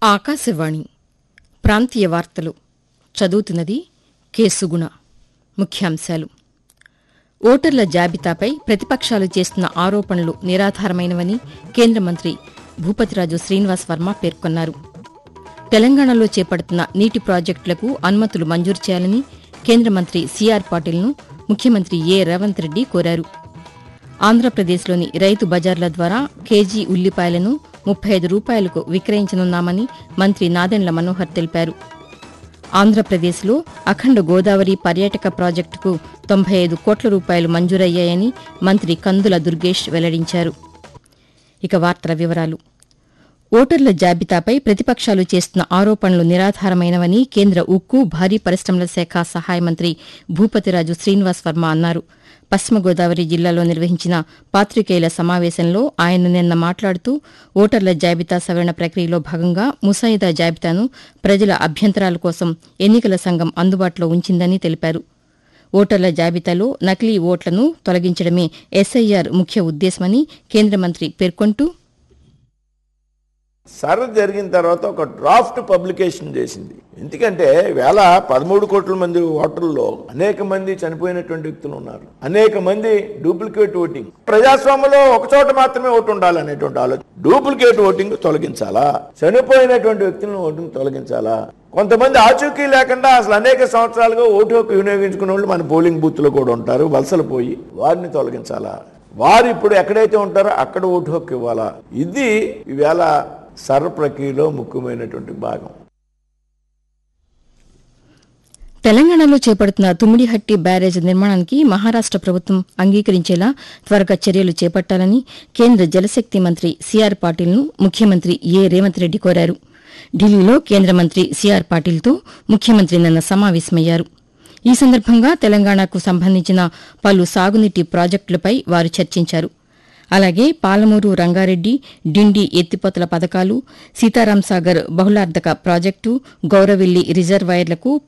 ఆకాశవాణి ప్రాంతీయ వార్తలు చదువుతున్నది కేసుగుణ ముఖ్యాంశాలు ఓటర్ల జాబితాపై ప్రతిపక్షాలు చేస్తున్న ఆరోపణలు నిరాధారమైనవని కేంద్ర మంత్రి భూపతిరాజు శ్రీనివాస్ వర్మ పేర్కొన్నారు తెలంగాణలో చేపడుతున్న నీటి ప్రాజెక్టులకు అనుమతులు మంజూరు చేయాలని కేంద్ర మంత్రి సీఆర్ పాటిల్ను ముఖ్యమంత్రి ఏ రేవంత్ రెడ్డి కోరారు ఆంధ్రప్రదేశ్లోని రైతు బజార్ల ద్వారా కేజీ ఉల్లిపాయలను ముప్పై ఐదు రూపాయలకు విక్రయించనున్నామని మంత్రి నాదెండ్ల మనోహర్ తెలిపారు ఆంధ్రప్రదేశ్లో అఖండ గోదావరి పర్యాటక ప్రాజెక్టుకు తొంభై ఐదు కోట్ల రూపాయలు మంజూరయ్యాయని మంత్రి కందుల దుర్గేష్ వెల్లడించారు ఇక వార్తల వివరాలు ఓటర్ల జాబితాపై ప్రతిపక్షాలు చేస్తున్న ఆరోపణలు నిరాధారమైనవని కేంద్ర ఉక్కు భారీ పరిశ్రమల శాఖ సహాయ మంత్రి భూపతిరాజు శ్రీనివాస్ వర్మ అన్నారు పశ్చిమ గోదావరి జిల్లాలో నిర్వహించిన పాత్రికేయుల సమావేశంలో ఆయన నిన్న మాట్లాడుతూ ఓటర్ల జాబితా సవరణ ప్రక్రియలో భాగంగా ముసాయిదా జాబితాను ప్రజల అభ్యంతరాల కోసం ఎన్నికల సంఘం అందుబాటులో ఉంచిందని తెలిపారు ఓటర్ల జాబితాలో నకిలీ ఓట్లను తొలగించడమే ఎస్ఐఆర్ ముఖ్య ఉద్దేశమని కేంద్ర మంత్రి పేర్కొంటూ సర్ జరిగిన తర్వాత ఒక డ్రాఫ్ట్ పబ్లికేషన్ చేసింది ఎందుకంటే వేళ పదమూడు కోట్ల మంది ఓటర్లలో అనేక మంది చనిపోయినటువంటి వ్యక్తులు ఉన్నారు అనేక మంది డూప్లికేట్ ఓటింగ్ ప్రజాస్వామ్యంలో ఒక చోట మాత్రమే ఓటు ఉండాలి అనేటువంటి ఆలోచన డూప్లికేట్ ఓటింగ్ తొలగించాలా చనిపోయినటువంటి వ్యక్తులను ఓటింగ్ తొలగించాలా కొంతమంది ఆచూకీ లేకుండా అసలు అనేక సంవత్సరాలుగా ఓటు హక్కు వినియోగించుకునే వాళ్ళు మన పోలింగ్ బూత్ లో కూడా ఉంటారు వలసలు పోయి వారిని తొలగించాలా వారు ఇప్పుడు ఎక్కడైతే ఉంటారో అక్కడ ఓటు హక్కు ఇవ్వాలా ఇది ఈవేళ సర్ ప్రక్రియలో ముఖ్యమైనటువంటి భాగం తెలంగాణలో చేపడుతున్న తుమ్మిడిహట్టి బ్యారేజ్ నిర్మాణానికి మహారాష్ట ప్రభుత్వం అంగీకరించేలా త్వరగా చర్యలు చేపట్టాలని కేంద్ర జలశక్తి మంత్రి సీఆర్ పాటిల్ను ముఖ్యమంత్రి ఏ రేవంత్ రెడ్డి కోరారు ఢిల్లీలో కేంద్ర మంత్రి సీఆర్ పాటిల్తో ముఖ్యమంత్రి నిన్న సమావేశమయ్యారు ఈ సందర్భంగా తెలంగాణకు సంబంధించిన పలు సాగునీటి ప్రాజెక్టులపై వారు చర్చించారు అలాగే పాలమూరు రంగారెడ్డి డిండి ఎత్తిపోతల పథకాలు సీతారాం సాగర్ బహుళార్ధక ప్రాజెక్టు గౌరవిల్లి రిజర్వాయర్లకు